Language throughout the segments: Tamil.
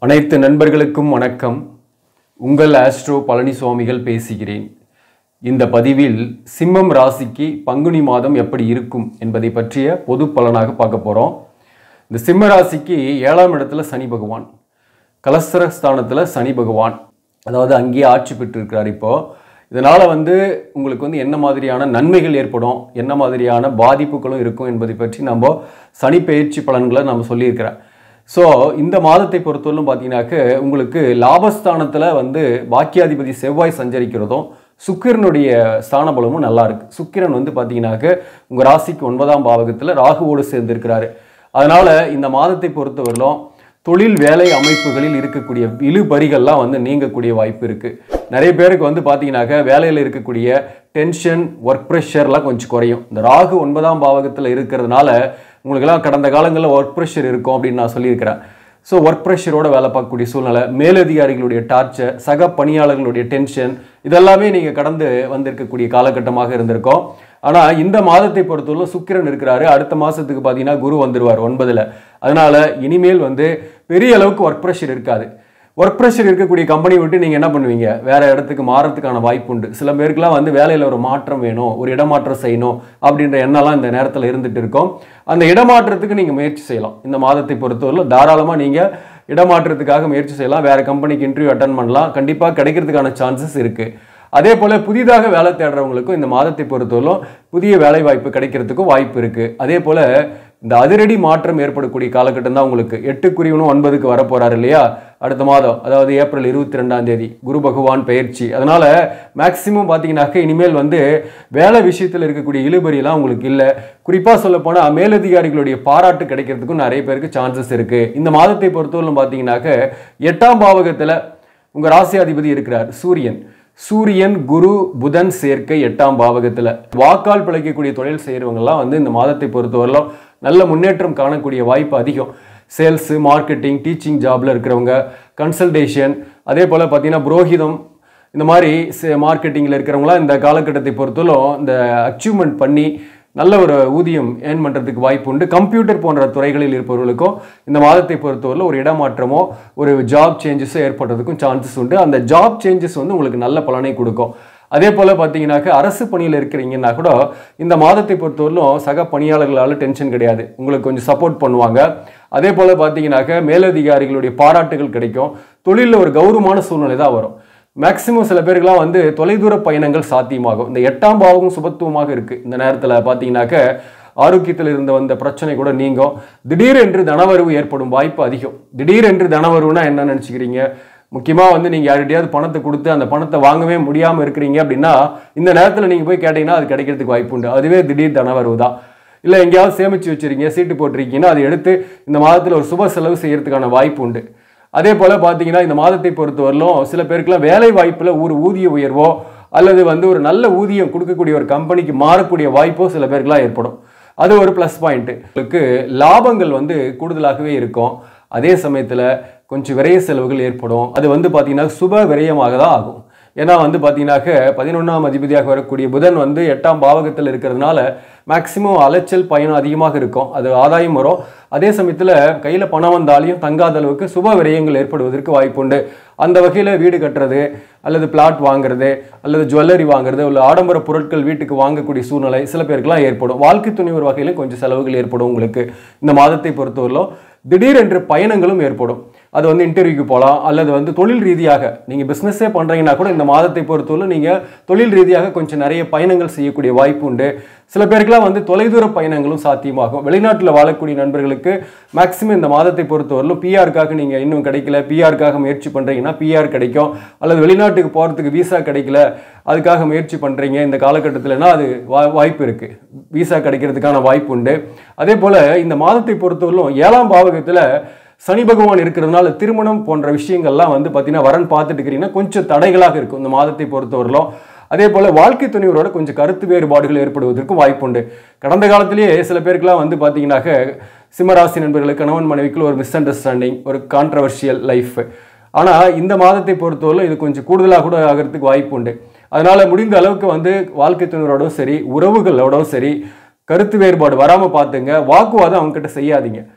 அனைத்து நண்பர்களுக்கும் வணக்கம் உங்கள் ஆஸ்ட்ரோ பழனிசுவாமிகள் பேசுகிறேன் இந்த பதிவில் சிம்மம் ராசிக்கு பங்குனி மாதம் எப்படி இருக்கும் என்பதை பற்றிய பொது பலனாக பார்க்க போகிறோம் இந்த சிம்ம ராசிக்கு ஏழாம் இடத்துல சனி பகவான் கலஸ்தர ஸ்தானத்தில் சனி பகவான் அதாவது அங்கேயே ஆட்சி பெற்றிருக்கிறார் இப்போ இதனால் வந்து உங்களுக்கு வந்து என்ன மாதிரியான நன்மைகள் ஏற்படும் என்ன மாதிரியான பாதிப்புகளும் இருக்கும் என்பதை பற்றி நம்ம சனி பயிற்சி பலன்களை நம்ம சொல்லியிருக்கிறேன் ஸோ இந்த மாதத்தை பொறுத்தவரைக்கும் பார்த்தீங்கன்னாக்க உங்களுக்கு லாபஸ்தானத்தில் வந்து பாக்கியாதிபதி செவ்வாய் சஞ்சரிக்கிறதும் சுக்கிரனுடைய ஸ்தான பலமும் நல்லா இருக்கு சுக்கிரன் வந்து பார்த்தீங்கன்னாக்க உங்கள் ராசிக்கு ஒன்பதாம் பாவகத்தில் ராகுவோடு சேர்ந்திருக்கிறாரு அதனால இந்த மாதத்தை பொறுத்தவரையிலும் தொழில் வேலை அமைப்புகளில் இருக்கக்கூடிய இழுபறிகள்லாம் வந்து நீங்கக்கூடிய வாய்ப்பு இருக்கு நிறைய பேருக்கு வந்து பார்த்தீங்கன்னாக்க வேலையில் இருக்கக்கூடிய டென்ஷன் ஒர்க் ப்ரெஷர்லாம் கொஞ்சம் குறையும் இந்த ராகு ஒன்பதாம் பாவகத்தில் இருக்கிறதுனால உங்களுக்கெல்லாம் கடந்த காலங்களில் ஒர்க் ப்ரெஷர் இருக்கும் அப்படின்னு நான் சொல்லியிருக்கிறேன் ஸோ ஒர்க் ப்ரெஷரோட வேலை பார்க்கக்கூடிய சூழ்நிலை மேலதிகாரிகளுடைய டார்ச்சர் சக பணியாளர்களுடைய டென்ஷன் இதெல்லாமே நீங்கள் கடந்து வந்திருக்கக்கூடிய காலகட்டமாக இருந்திருக்கும் ஆனால் இந்த மாதத்தை பொறுத்தவரை சுக்கிரன் இருக்கிறாரு அடுத்த மாதத்துக்கு பார்த்தீங்கன்னா குரு வந்துருவார் ஒன்பதில் அதனால இனிமேல் வந்து பெரிய அளவுக்கு ஒர்க் ப்ரெஷர் இருக்காது ஒர்க் ப்ரெஷர் இருக்கக்கூடிய கம்பெனி விட்டு நீங்கள் என்ன பண்ணுவீங்க வேற இடத்துக்கு மாறத்துக்கான வாய்ப்பு உண்டு சில பேருக்குலாம் வந்து வேலையில் ஒரு மாற்றம் வேணும் ஒரு இடமாற்றம் செய்யணும் அப்படின்ற எண்ணம்லாம் இந்த நேரத்தில் இருந்துட்டு இருக்கும் அந்த இடமாற்றத்துக்கு நீங்கள் முயற்சி செய்யலாம் இந்த மாதத்தை பொறுத்தவரை தாராளமாக நீங்கள் இடமாற்றத்துக்காக முயற்சி செய்யலாம் வேற கம்பெனிக்கு இன்டர்வியூ அட்டன் பண்ணலாம் கண்டிப்பாக கிடைக்கிறதுக்கான சான்சஸ் இருக்குது அதே போல் புதிதாக வேலை தேடுறவங்களுக்கும் இந்த மாதத்தை பொறுத்தவரையிலும் புதிய வேலை வாய்ப்பு கிடைக்கிறதுக்கும் வாய்ப்பு இருக்குது அதே போல் இந்த அதிரடி மாற்றம் ஏற்படக்கூடிய காலகட்டம் தான் உங்களுக்கு எட்டுக்குரியவனும் ஒன்பதுக்கு வரப்போறாரு இல்லையா அடுத்த மாதம் அதாவது ஏப்ரல் இருபத்தி ரெண்டாம் தேதி குரு பகவான் பயிற்சி அதனால மேக்சிமம் பார்த்தீங்கன்னாக்க இனிமேல் வந்து வேலை விஷயத்தில் இருக்கக்கூடிய இழுபறியெல்லாம் உங்களுக்கு இல்லை குறிப்பாக சொல்ல போனால் மேலதிகாரிகளுடைய பாராட்டு கிடைக்கிறதுக்கும் நிறைய பேருக்கு சான்சஸ் இருக்கு இந்த மாதத்தை பொறுத்தவரையிலும் பார்த்தீங்கன்னாக்க எட்டாம் பாவகத்தில் உங்கள் ராசியாதிபதி இருக்கிறார் சூரியன் சூரியன் குரு புதன் சேர்க்கை எட்டாம் பாவகத்தில் வாக்கால் பிழைக்கக்கூடிய தொழில் செய்கிறவங்கலாம் வந்து இந்த மாதத்தை பொறுத்தவரையிலும் நல்ல முன்னேற்றம் காணக்கூடிய வாய்ப்பு அதிகம் சேல்ஸு மார்க்கெட்டிங் டீச்சிங் ஜாப்ல இருக்கிறவங்க கன்சல்டேஷன் அதே போல் பார்த்தீங்கன்னா புரோஹிதம் இந்த மாதிரி மார்க்கெட்டிங்கில் இருக்கிறவங்களாம் இந்த காலகட்டத்தை பொறுத்தவரையிலும் இந்த அச்சீவ்மெண்ட் பண்ணி நல்ல ஒரு ஊதியம் ஏர்ன் பண்ணுறதுக்கு வாய்ப்பு உண்டு கம்ப்யூட்டர் போன்ற துறைகளில் இருப்பவர்களுக்கும் இந்த மாதத்தை பொறுத்தவரையில் ஒரு இடமாற்றமோ ஒரு ஜாப் சேஞ்சஸோ ஏற்படுறதுக்கும் சான்சஸ் உண்டு அந்த ஜாப் சேஞ்சஸ் வந்து உங்களுக்கு நல்ல பலனை கொடுக்கும் அதே போல் பார்த்தீங்கன்னாக்க அரசு பணியில் இருக்கிறீங்கன்னா கூட இந்த மாதத்தை பொறுத்தவரையிலும் சக பணியாளர்களால் டென்ஷன் கிடையாது உங்களுக்கு கொஞ்சம் சப்போர்ட் பண்ணுவாங்க அதே போல் பார்த்தீங்கன்னாக்க மேலதிகாரிகளுடைய பாராட்டுகள் கிடைக்கும் தொழிலில் ஒரு கௌரவமான சூழ்நிலை தான் வரும் மேக்சிமம் சில பேருக்குலாம் வந்து தொலைதூர பயணங்கள் சாத்தியமாகும் இந்த எட்டாம் பாவகம் சுபத்துவமாக இருக்கு இந்த நேரத்தில் பார்த்தீங்கன்னாக்க ஆரோக்கியத்தில் இருந்த வந்த பிரச்சனை கூட நீங்கும் திடீரென்று தனவரவு ஏற்படும் வாய்ப்பு அதிகம் திடீரென்று தனவரவுனா என்ன நினச்சிக்கிறீங்க முக்கியமாக வந்து நீங்கள் யார்கிட்டயாவது பணத்தை கொடுத்து அந்த பணத்தை வாங்கவே முடியாமல் இருக்கிறீங்க அப்படின்னா இந்த நேரத்தில் நீங்கள் போய் கேட்டிங்கன்னா அது கிடைக்கிறதுக்கு வாய்ப்பு உண்டு அதுவே திடீர் தனவரவு தான் இல்லை எங்கேயாவது சேமித்து வச்சிருக்கீங்க சீட்டு போட்டிருக்கீங்கன்னா அதை எடுத்து இந்த மாதத்தில் ஒரு சுப செலவு செய்யறதுக்கான வாய்ப்பு உண்டு அதே போல் பார்த்தீங்கன்னா இந்த மாதத்தை பொறுத்தவரையிலும் சில பேருக்குலாம் வேலை வாய்ப்பில் ஒரு ஊதிய உயர்வோ அல்லது வந்து ஒரு நல்ல ஊதியம் கொடுக்கக்கூடிய ஒரு கம்பெனிக்கு மாறக்கூடிய வாய்ப்போ சில பேருக்குலாம் ஏற்படும் அது ஒரு ப்ளஸ் பாயிண்ட்டு உங்களுக்கு லாபங்கள் வந்து கூடுதலாகவே இருக்கும் அதே சமயத்தில் கொஞ்சம் விரைய செலவுகள் ஏற்படும் அது வந்து பார்த்தீங்கன்னா சுப விரயமாக தான் ஆகும் ஏன்னா வந்து பார்த்தீங்கன்னாக்க பதினொன்றாம் அதிபதியாக வரக்கூடிய புதன் வந்து எட்டாம் பாவகத்தில் இருக்கிறதுனால மேக்சிமம் அலைச்சல் பயணம் அதிகமாக இருக்கும் அது ஆதாயம் வரும் அதே சமயத்தில் கையில் பணம் வந்தாலையும் தங்காத அளவுக்கு சுப விரயங்கள் ஏற்படுவதற்கு வாய்ப்புண்டு அந்த வகையில் வீடு கட்டுறது அல்லது பிளாட் வாங்குறது அல்லது ஜுவல்லரி வாங்குறது இல்லை ஆடம்பர பொருட்கள் வீட்டுக்கு வாங்கக்கூடிய சூழ்நிலை சில பேருக்குலாம் ஏற்படும் வாழ்க்கை துணிவர் வகையிலும் கொஞ்சம் செலவுகள் ஏற்படும் உங்களுக்கு இந்த மாதத்தை பொறுத்தவரையிலும் திடீரென்று பயணங்களும் ஏற்படும் அது வந்து இன்டர்வியூக்கு போகலாம் அல்லது வந்து தொழில் ரீதியாக நீங்கள் பிஸ்னஸே பண்ணுறீங்கன்னா கூட இந்த மாதத்தை பொறுத்தவரை நீங்கள் தொழில் ரீதியாக கொஞ்சம் நிறைய பயணங்கள் செய்யக்கூடிய வாய்ப்பு உண்டு சில பேருக்குலாம் வந்து தொலைதூர பயணங்களும் சாத்தியமாகும் வெளிநாட்டில் வாழக்கூடிய நண்பர்களுக்கு மேக்ஸிமம் இந்த மாதத்தை பொறுத்தவரையிலும் பிஆருக்காக நீங்கள் இன்னும் கிடைக்கல பிஆருக்காக முயற்சி பண்ணுறீங்கன்னா பிஆர் கிடைக்கும் அல்லது வெளிநாட்டுக்கு போகிறதுக்கு விசா கிடைக்கல அதுக்காக முயற்சி பண்ணுறீங்க இந்த காலகட்டத்தில்னா அது வா வாய்ப்பு இருக்குது விசா கிடைக்கிறதுக்கான வாய்ப்பு உண்டு அதே போல் இந்த மாதத்தை பொறுத்தவரையிலும் ஏழாம் பாவகத்தில் சனி பகவான் இருக்கிறதுனால திருமணம் போன்ற விஷயங்கள்லாம் வந்து பார்த்தீங்கன்னா வரன் பார்த்துட்டு இருக்கிறீங்கன்னா கொஞ்சம் தடைகளாக இருக்கும் இந்த மாதத்தை பொறுத்தவரையிலும் அதே போல் வாழ்க்கை துணைவரோட கொஞ்சம் கருத்து வேறுபாடுகள் ஏற்படுவதற்கும் வாய்ப்புண்டு கடந்த காலத்திலேயே சில பேருக்குலாம் வந்து பார்த்தீங்கன்னாக்க சிம்மராசி நண்பர்களுக்கு கணவன் மனைவிக்குள்ள ஒரு மிஸ் அண்டர்ஸ்டாண்டிங் ஒரு கான்ட்ரவர்ஷியல் லைஃப் ஆனால் இந்த மாதத்தை பொறுத்தவரை இது கொஞ்சம் கூடுதலாக கூட ஆகிறதுக்கு வாய்ப்பு உண்டு அதனால் முடிந்த அளவுக்கு வந்து வாழ்க்கை துணைவரோடவும் சரி உறவுகளோடவும் சரி கருத்து வேறுபாடு வராமல் பார்த்துங்க வாக்குவாதம் அவங்ககிட்ட செய்யாதீங்க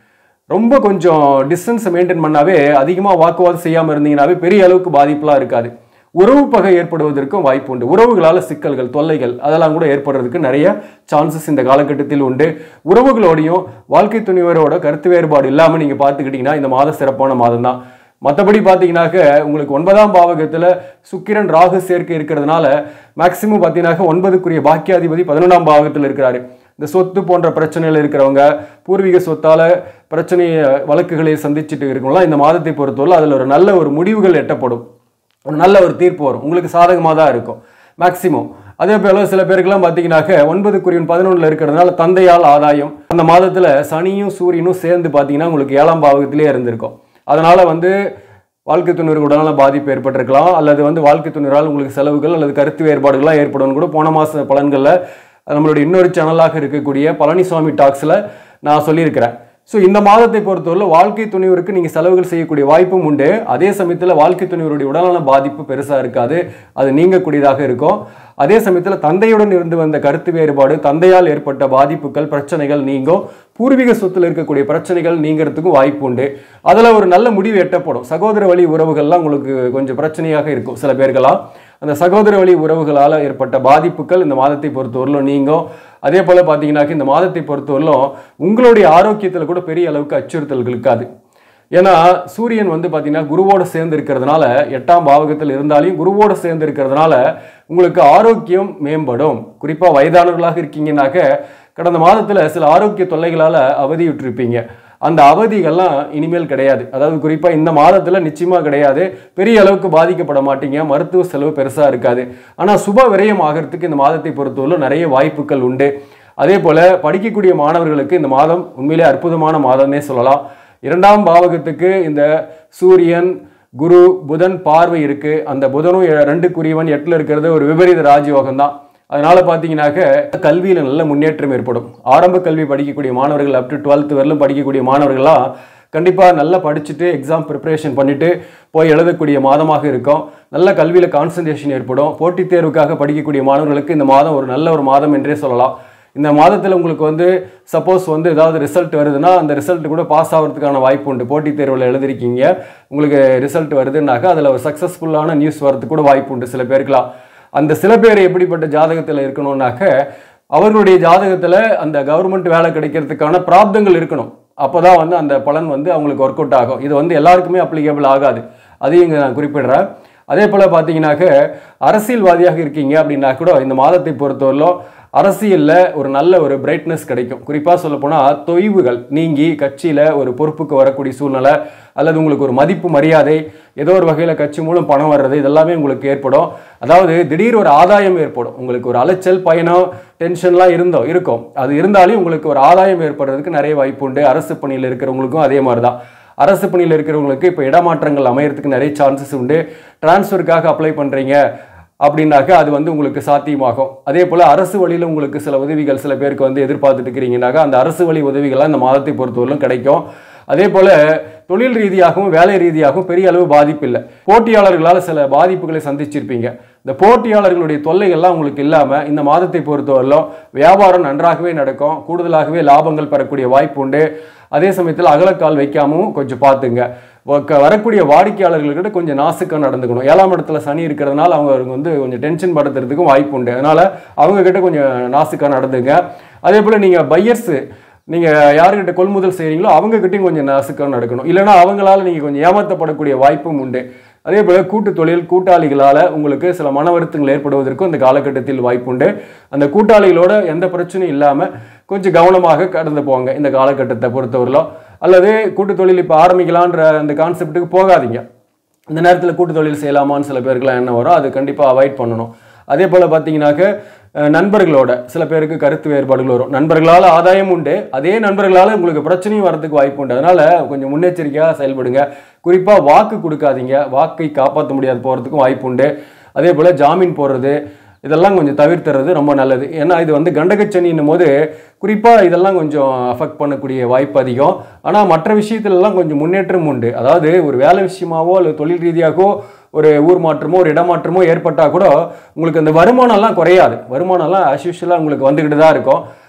ரொம்ப கொஞ்சம் டிஸ்டன்ஸை மெயின்டைன் பண்ணாவே அதிகமாக வாக்குவாதம் செய்யாமல் இருந்தீங்கன்னாவே பெரிய அளவுக்கு பாதிப்புலாம் இருக்காது உறவு பகை ஏற்படுவதற்கும் வாய்ப்பு உண்டு உறவுகளால் சிக்கல்கள் தொல்லைகள் அதெல்லாம் கூட ஏற்படுறதுக்கு நிறைய சான்சஸ் இந்த காலகட்டத்தில் உண்டு உறவுகளோடையும் வாழ்க்கை துணிவரோட கருத்து வேறுபாடு இல்லாமல் நீங்கள் பார்த்துக்கிட்டிங்கன்னா இந்த மாதம் சிறப்பான மாதம் தான் மற்றபடி பார்த்தீங்கன்னாக்க உங்களுக்கு ஒன்பதாம் பாவகத்தில் சுக்கிரன் ராகு சேர்க்கை இருக்கிறதுனால மேக்சிமம் பார்த்தீங்கன்னாக்க ஒன்பதுக்குரிய பாக்கியாதிபதி பதினொன்றாம் பாவகத்தில் இருக்கிறாரு இந்த சொத்து போன்ற பிரச்சனைகள் இருக்கிறவங்க பூர்வீக சொத்தால பிரச்சனை வழக்குகளை சந்திச்சுட்டு இருக்கவங்களாம் இந்த மாதத்தை பொறுத்தவரை அதில் ஒரு நல்ல ஒரு முடிவுகள் எட்டப்படும் ஒரு நல்ல ஒரு தீர்ப்பு வரும் உங்களுக்கு சாதகமாக தான் இருக்கும் மேக்சிமம் அதே போல சில பேருக்கெல்லாம் பார்த்தீங்கன்னாக்க ஒன்பது குறியன் பதினொன்றில் இருக்கிறதுனால தந்தையால் ஆதாயம் அந்த மாதத்தில் சனியும் சூரியனும் சேர்ந்து பார்த்தீங்கன்னா உங்களுக்கு ஏழாம் பாவகத்திலே இருந்திருக்கும் அதனால வந்து வாழ்க்கை துணிவர் உடனால பாதிப்பு ஏற்பட்டிருக்கலாம் அல்லது வந்து வாழ்க்கை துணிவரால் உங்களுக்கு செலவுகள் அல்லது கருத்து வேறுபாடுகள்லாம் ஏற்படும் கூட போன மாத பலன்களில் நம்மளுடைய இன்னொரு சேனலாக இருக்கக்கூடிய பழனிசாமி டாக்ஸில் நான் சொல்லியிருக்கிறேன் ஸோ இந்த மாதத்தை பொறுத்தவரை வாழ்க்கை துணிவருக்கு நீங்கள் செலவுகள் செய்யக்கூடிய வாய்ப்பும் உண்டு அதே சமயத்தில் வாழ்க்கை துணிவருடைய உடல்நல பாதிப்பு பெருசாக இருக்காது அது நீங்கக்கூடியதாக இருக்கும் அதே சமயத்தில் தந்தையுடன் இருந்து வந்த கருத்து வேறுபாடு தந்தையால் ஏற்பட்ட பாதிப்புகள் பிரச்சனைகள் நீங்கும் பூர்வீக சொத்துல இருக்கக்கூடிய பிரச்சனைகள் நீங்கிறதுக்கும் வாய்ப்பு உண்டு அதில் ஒரு நல்ல முடிவு எட்டப்படும் சகோதர வழி உறவுகள்லாம் உங்களுக்கு கொஞ்சம் பிரச்சனையாக இருக்கும் சில பேர்களாம் அந்த சகோதர வழி உறவுகளால் ஏற்பட்ட பாதிப்புகள் இந்த மாதத்தை பொறுத்தவரையிலும் நீங்கும் அதே போல் பார்த்தீங்கன்னாக்க இந்த மாதத்தை பொறுத்தவரையிலும் உங்களுடைய ஆரோக்கியத்தில் கூட பெரிய அளவுக்கு அச்சுறுத்தல்கள் இருக்காது ஏன்னா சூரியன் வந்து பார்த்தீங்கன்னா குருவோட சேர்ந்து இருக்கிறதுனால எட்டாம் பாவகத்தில் இருந்தாலும் குருவோட சேர்ந்து இருக்கிறதுனால உங்களுக்கு ஆரோக்கியம் மேம்படும் குறிப்பாக வயதானவர்களாக இருக்கீங்கன்னாக்க கடந்த மாதத்தில் சில ஆரோக்கிய தொல்லைகளால் அவதியுற்றிருப்பீங்க அந்த அவதிகள்லாம் இனிமேல் கிடையாது அதாவது குறிப்பாக இந்த மாதத்தில் நிச்சயமாக கிடையாது பெரிய அளவுக்கு பாதிக்கப்பட மாட்டீங்க மருத்துவ செலவு பெருசாக இருக்காது ஆனால் சுப விரயம் ஆகிறதுக்கு இந்த மாதத்தை பொறுத்தவரை நிறைய வாய்ப்புகள் உண்டு அதே போல் படிக்கக்கூடிய மாணவர்களுக்கு இந்த மாதம் உண்மையிலே அற்புதமான மாதம்னே சொல்லலாம் இரண்டாம் பாவகத்துக்கு இந்த சூரியன் குரு புதன் பார்வை இருக்கு அந்த புதனும் எ- ரெண்டுக்குரியவன் எட்டில் இருக்கிறது ஒரு விபரீத ராஜயோகம் தான் அதனால பார்த்தீங்கன்னாக்க கல்வியில் நல்ல முன்னேற்றம் ஏற்படும் ஆரம்ப கல்வி படிக்கக்கூடிய மாணவர்கள் அப் டு டுவெல்த் வரலும் படிக்கக்கூடிய மாணவர்கள்லாம் கண்டிப்பாக நல்லா படிச்சுட்டு எக்ஸாம் ப்ரிப்பரேஷன் பண்ணிட்டு போய் எழுதக்கூடிய மாதமாக இருக்கும் நல்ல கல்வியில் கான்சன்ட்ரேஷன் ஏற்படும் போட்டித் தேர்வுக்காக படிக்கக்கூடிய மாணவர்களுக்கு இந்த மாதம் ஒரு நல்ல ஒரு மாதம் என்றே சொல்லலாம் இந்த மாதத்தில் உங்களுக்கு வந்து சப்போஸ் வந்து ஏதாவது ரிசல்ட் வருதுன்னா அந்த ரிசல்ட் கூட பாஸ் ஆகிறதுக்கான வாய்ப்பு உண்டு போட்டித் தேர்வில் எழுதிருக்கீங்க உங்களுக்கு ரிசல்ட் வருதுன்னாக்கா அதில் ஒரு சக்ஸஸ்ஃபுல்லான நியூஸ் வரதுக்கு கூட வாய்ப்பு உண்டு சில பேருக்குலாம் அந்த சில பேர் எப்படிப்பட்ட ஜாதகத்தில் இருக்கணும்னாக்க அவர்களுடைய ஜாதகத்தில் அந்த கவர்மெண்ட் வேலை கிடைக்கிறதுக்கான பிராப்தங்கள் இருக்கணும் அப்பதான் வந்து அந்த பலன் வந்து அவங்களுக்கு ஒர்க் அவுட் ஆகும் இது வந்து எல்லாருக்குமே அப்ளிகேபிள் ஆகாது அதையும் இங்கே நான் குறிப்பிடுறேன் அதே போல் பார்த்தீங்கன்னாக்க அரசியல்வாதியாக இருக்கீங்க அப்படின்னா கூட இந்த மாதத்தை பொறுத்தவரையிலும் அரசியலில் ஒரு நல்ல ஒரு பிரைட்னஸ் கிடைக்கும் குறிப்பாக சொல்லப்போனால் தொய்வுகள் நீங்கி கட்சியில் ஒரு பொறுப்புக்கு வரக்கூடிய சூழ்நிலை அல்லது உங்களுக்கு ஒரு மதிப்பு மரியாதை ஏதோ ஒரு வகையில் கட்சி மூலம் பணம் வர்றது இதெல்லாமே உங்களுக்கு ஏற்படும் அதாவது திடீர் ஒரு ஆதாயம் ஏற்படும் உங்களுக்கு ஒரு அலைச்சல் பயணம் டென்ஷன்லாம் இருந்தோம் இருக்கும் அது இருந்தாலும் உங்களுக்கு ஒரு ஆதாயம் ஏற்படுறதுக்கு நிறைய வாய்ப்பு உண்டு அரசு பணியில் இருக்கிறவங்களுக்கும் அதே மாதிரி தான் அரசு பணியில் இருக்கிறவங்களுக்கு இப்போ இடமாற்றங்கள் அமையறதுக்கு நிறைய சான்சஸ் உண்டு டிரான்ஸ்ஃபருக்காக அப்ளை பண்ணுறீங்க அப்படின்னாக்கா அது வந்து உங்களுக்கு சாத்தியமாகும் அதே போல் அரசு வழியில் உங்களுக்கு சில உதவிகள் சில பேருக்கு வந்து எதிர்பார்த்துட்டு இருக்கிறீங்கனாக்கா அந்த அரசு வழி உதவிகள்லாம் இந்த மாதத்தை பொறுத்தவரையிலும் கிடைக்கும் அதே போல் தொழில் ரீதியாகவும் வேலை ரீதியாகவும் பெரிய அளவு பாதிப்பு இல்லை போட்டியாளர்களால் சில பாதிப்புகளை சந்திச்சிருப்பீங்க இந்த போட்டியாளர்களுடைய தொல்லைகள்லாம் உங்களுக்கு இல்லாமல் இந்த மாதத்தை பொறுத்தவரையிலும் வியாபாரம் நன்றாகவே நடக்கும் கூடுதலாகவே லாபங்கள் பெறக்கூடிய வாய்ப்பு உண்டு அதே சமயத்தில் அகலக்கால் வைக்காமவும் கொஞ்சம் பார்த்துங்க வ- வரக்கூடிய வாடிக்கையாளர்கள்கிட்ட கொஞ்சம் நாசுக்காக நடந்துக்கணும் ஏழாம் இடத்துல சனி இருக்கிறதுனால அவங்க வந்து கொஞ்சம் டென்ஷன் படுத்துறதுக்கும் வாய்ப்பு உண்டு அதனால அவங்க கிட்ட கொஞ்சம் நாசுக்காக நடந்துங்க அதே போல் நீங்கள் பையர்ஸு நீங்கள் யாருக்கிட்ட கொள்முதல் செய்கிறீங்களோ அவங்ககிட்டயும் கொஞ்சம் நாசுக்காக நடக்கணும் இல்லைன்னா அவங்களால நீங்கள் கொஞ்சம் ஏமாற்றப்படக்கூடிய வாய்ப்பும் உண்டு அதே போல் கூட்டு தொழில் கூட்டாளிகளால் உங்களுக்கு சில மன வருத்தங்கள் ஏற்படுவதற்கும் இந்த காலகட்டத்தில் வாய்ப்புண்டு அந்த கூட்டாளிகளோட எந்த பிரச்சனையும் இல்லாமல் கொஞ்சம் கவனமாக கடந்து போங்க இந்த காலகட்டத்தை பொறுத்தவரையிலும் அல்லது கூட்டு தொழில் இப்போ ஆரம்பிக்கலான்ற அந்த கான்செப்ட்டுக்கு போகாதீங்க இந்த நேரத்தில் கூட்டு தொழில் செய்யலாமான்னு சில பேருக்குலாம் என்ன வரும் அது கண்டிப்பாக அவாய்ட் பண்ணணும் அதே போல் பார்த்தீங்கன்னாக்க அஹ், நண்பர்களோட சில பேருக்கு கருத்து வேறுபாடுகள் வரும் நண்பர்களால் ஆதாயம் உண்டு அதே நண்பர்களால் உங்களுக்கு பிரச்சனையும் வரதுக்கு வாய்ப்பு உண்டு அதனால் கொஞ்சம் முன்னெச்சரிக்கையாக செயல்படுங்க குறிப்பாக வாக்கு கொடுக்காதீங்க வாக்கை காப்பாற்ற முடியாது போகிறதுக்கும் வாய்ப்பு உண்டு அதே போல் ஜாமீன் போடுறது இதெல்லாம் கொஞ்சம் தவிர்த்துறது ரொம்ப நல்லது ஏன்னா இது வந்து கண்டகச்சனின்னும் போது குறிப்பாக இதெல்லாம் கொஞ்சம் அஃபெக்ட் பண்ணக்கூடிய வாய்ப்பு அதிகம் ஆனால் மற்ற விஷயத்துலலாம் கொஞ்சம் முன்னேற்றம் உண்டு அதாவது ஒரு வேலை விஷயமாவோ அல்லது தொழில் ரீதியாகவோ ஒரு ஊர் மாற்றமோ ஒரு இடமாற்றமோ ஏற்பட்டால் கூட உங்களுக்கு அந்த வருமானம்லாம் குறையாது வருமானம்லாம் ஆஸ் யூஷுவலாக உங்களுக்கு வந்துக்கிட்டு தான் இருக்கும்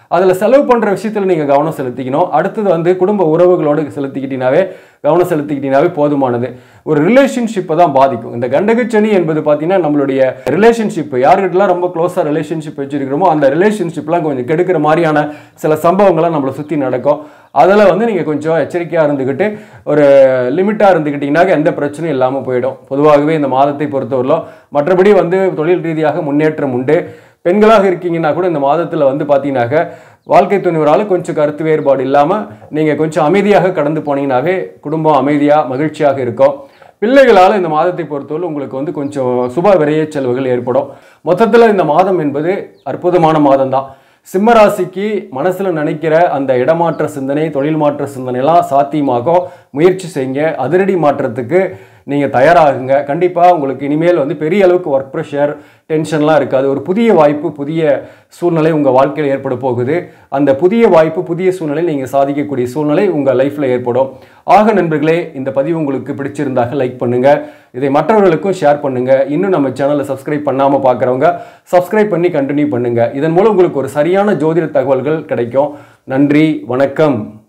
அதில் செலவு பண்ணுற விஷயத்தில் நீங்கள் கவனம் செலுத்திக்கணும் அடுத்தது வந்து குடும்ப உறவுகளோடு செலுத்திக்கிட்டீங்கனாவே கவனம் செலுத்திக்கிட்டீங்கனாவே போதுமானது ஒரு ரிலேஷன்ஷிப்பை தான் பாதிக்கும் இந்த கண்டகச்சனி என்பது பார்த்தீங்கன்னா நம்மளுடைய ரிலேஷன்ஷிப் யார்கிட்டலாம் ரொம்ப க்ளோஸாக ரிலேஷன்ஷிப் வச்சிருக்கிறோமோ அந்த ரிலேஷன்ஷிப்லாம் கொஞ்சம் கெடுக்கிற மாதிரியான சில சம்பவங்கள்லாம் நம்மளை சுற்றி நடக்கும் அதில் வந்து நீங்கள் கொஞ்சம் எச்சரிக்கையாக இருந்துக்கிட்டு ஒரு லிமிட்டாக இருந்துக்கிட்டிங்கனாக்க எந்த பிரச்சனையும் இல்லாமல் போயிடும் பொதுவாகவே இந்த மாதத்தை பொறுத்தவரையிலும் மற்றபடி வந்து தொழில் ரீதியாக முன்னேற்றம் உண்டு பெண்களாக இருக்கீங்கன்னா கூட இந்த மாதத்தில் வந்து பார்த்தீங்கன்னாக்க வாழ்க்கை துணிவரால் கொஞ்சம் கருத்து வேறுபாடு இல்லாமல் நீங்கள் கொஞ்சம் அமைதியாக கடந்து போனீங்கன்னாவே குடும்பம் அமைதியாக மகிழ்ச்சியாக இருக்கும் பிள்ளைகளால் இந்த மாதத்தை பொறுத்தவரை உங்களுக்கு வந்து கொஞ்சம் சுப விரைய செலவுகள் ஏற்படும் மொத்தத்தில் இந்த மாதம் என்பது அற்புதமான மாதம் தான் சிம்மராசிக்கு மனசில் நினைக்கிற அந்த இடமாற்ற சிந்தனை தொழில் மாற்ற சிந்தனைலாம் சாத்தியமாகும் முயற்சி செய்யுங்க அதிரடி மாற்றத்துக்கு நீங்கள் தயாராகுங்க கண்டிப்பாக உங்களுக்கு இனிமேல் வந்து பெரிய அளவுக்கு ஒர்க் ப்ரெஷர் டென்ஷன்லாம் இருக்காது ஒரு புதிய வாய்ப்பு புதிய சூழ்நிலை உங்கள் வாழ்க்கையில் ஏற்பட போகுது அந்த புதிய வாய்ப்பு புதிய சூழ்நிலை நீங்கள் சாதிக்கக்கூடிய சூழ்நிலை உங்கள் லைஃப்பில் ஏற்படும் ஆக நண்பர்களே இந்த பதிவு உங்களுக்கு பிடிச்சிருந்தாக லைக் பண்ணுங்கள் இதை மற்றவர்களுக்கும் ஷேர் பண்ணுங்கள் இன்னும் நம்ம சேனலை சப்ஸ்கிரைப் பண்ணாமல் பார்க்குறவங்க சப்ஸ்கிரைப் பண்ணி கண்டினியூ பண்ணுங்கள் இதன் மூலம் உங்களுக்கு ஒரு சரியான ஜோதிட தகவல்கள் கிடைக்கும் நன்றி வணக்கம்